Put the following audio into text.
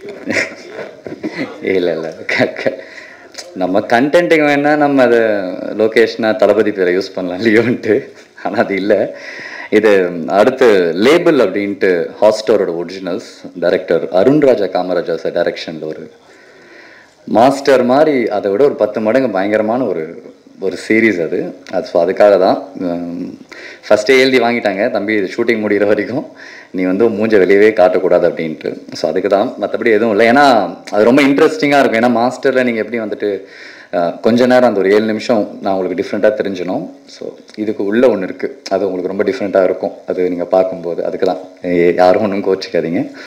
இல்லை இல்லை நம்ம கண்டென்ட்டுக்கு வேணால் நம்ம அதை லொக்கேஷனாக தளபதி பேரை யூஸ் பண்ணலாம் லியோன்ட்டு ஆனால் அது இல்லை இது அடுத்து லேபிள் அப்படின்ட்டு ஹாஸ்டரோட originals director Arunraja Kamaraja sir டைரக்ஷனில் ஒரு மாஸ்டர் மாதிரி அதை விட ஒரு பத்து மடங்கு பயங்கரமான ஒரு ஒரு சீரீஸ் அது அது ஸோ அதுக்காக தான் ஃபஸ்ட்டே எழுதி வாங்கிட்டாங்க தம்பி இது ஷூட்டிங் முடிகிற வரைக்கும் நீ வந்து மூஞ்ச வெளியவே காட்டக்கூடாது அப்படின்ட்டு ஸோ அதுக்கு தான் மற்றபடி எதுவும் இல்லை ஏன்னா அது ரொம்ப இன்ட்ரெஸ்டிங்காக இருக்கும் ஏன்னா மாஸ்டரில் நீங்கள் எப்படி வந்துட்டு அஹ், கொஞ்ச நேரம் அந்த ஒரு ஏழு நிமிஷம் நான் உங்களுக்கு டிஃப்ரெண்ட்டாக தெரிஞ்சணும் ஸோ இதுக்கு உள்ளே ஒன்று இருக்குது அது உங்களுக்கு ரொம்ப டிஃப்ரெண்ட்டாக இருக்கும் அது நீங்கள் பார்க்கும்போது அதுக்கு தான் யாரும் ஒன்றும் கோச்சிக்காதீங்க